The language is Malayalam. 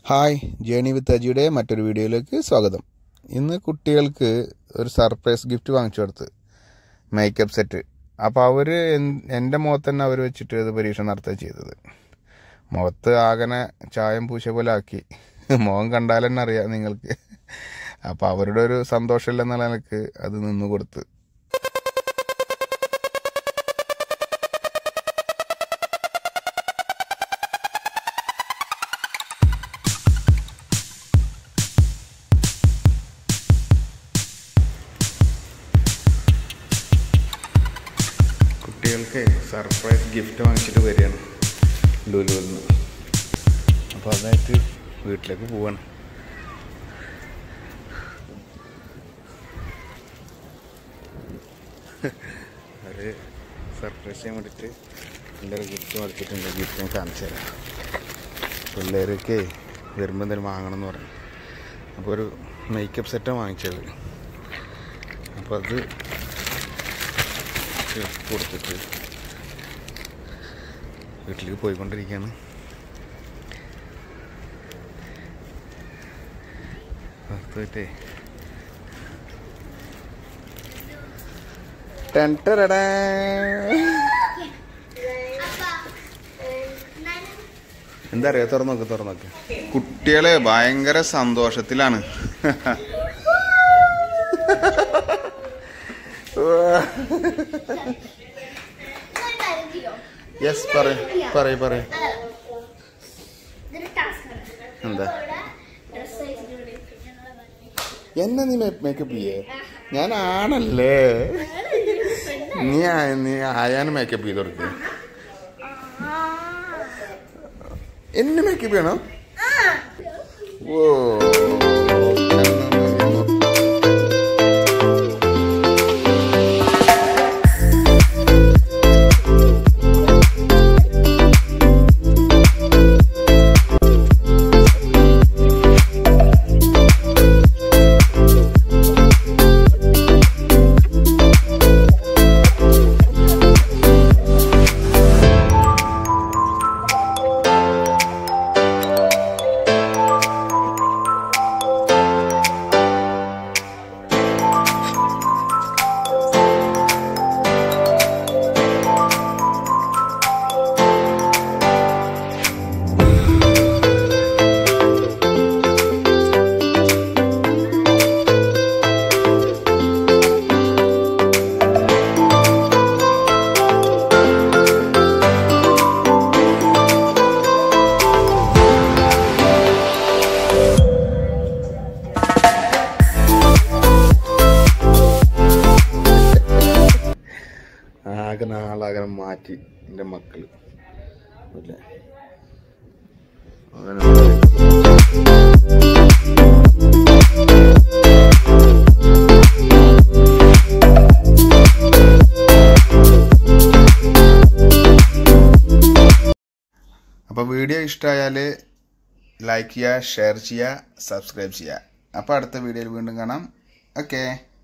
ഹായ് ജേണി വിത്ത് അജിയുടെ മറ്റൊരു വീഡിയോയിലേക്ക് സ്വാഗതം ഇന്ന് കുട്ടികൾക്ക് ഒരു സർപ്രൈസ് ഗിഫ്റ്റ് വാങ്ങിച്ചു കൊടുത്ത് മേക്കപ്പ് സെറ്റ് അപ്പോൾ അവർ എൻ്റെ മുഖത്ത് തന്നെ അവർ വെച്ചിട്ട് ഇത് പരീക്ഷ നടത്തുക ചെയ്തത് മുഖത്ത് ആകനെ ചായം പൂശ പോലെ ആക്കി മുഖം കണ്ടാൽ തന്നെ അറിയാം നിങ്ങൾക്ക് അപ്പോൾ അവരുടെ ഒരു സന്തോഷമില്ലെന്നുള്ള നിലക്ക് അത് നിന്ന് കൊടുത്ത് കുട്ടികൾക്ക് സർപ്രൈസ് ഗിഫ്റ്റ് വാങ്ങിച്ചിട്ട് വരികയാണ് ലുലുവിൽ നിന്ന് അപ്പോൾ അതായിട്ട് വീട്ടിലേക്ക് പോവാണ് ഒരു സർപ്രൈസ് ചെയ്യാൻ വേണ്ടിയിട്ട് എൻ്റെ ഒരു ഗിഫ്റ്റ് മേടിച്ചിട്ടുണ്ട് ഗിഫ്റ്റ് ഞാൻ കാണിച്ചു തരാം പിള്ളേർക്ക് വരുമ്പോൾ എന്തെങ്കിലും വാങ്ങണം എന്ന് പറഞ്ഞു അപ്പോൾ ഒരു മേക്കപ്പ് സെറ്റാണ് വാങ്ങിച്ചത് അപ്പോൾ അത് കൊടുത്തിട്ട് വീട്ടിലേക്ക് പോയിക്കൊണ്ടിരിക്കുകയാണ് പുറത്തുപോയിട്ടേ ടെൻ ടെറടാ. എന്താ അറിയാ തുറന്നു നോക്ക് തുറന്നു നോക്ക് കുട്ടികള് ഭയങ്കര സന്തോഷത്തിലാണ് യെസ് പറയ പറയ പറയ എന്താ എന്നെ നീ മേക്കപ്പ് ചെയ്യേ ഞാൻ ആണല്ലേ നീ ആ- നീ ആയാനും മേക്കപ്പ് ചെയ്ത് കൊടുക്കുക എന്നെ മേക്കപ്പ് ചെയ്യണം ഓ ആകെ നാളാകെ മാറ്റി എൻ്റെ മക്കള് ഇല്ലേ? അങ്ങനെ അപ്പോൾ വീഡിയോ ഇഷ്ടമായാൽ ലൈക്ക് ചെയ്യുക ഷെയർ ചെയ്യുക സബ്സ്ക്രൈബ് ചെയ്യുക അപ്പോൾ അടുത്ത വീഡിയോയിൽ വീണ്ടും കാണാം ഓക്കേ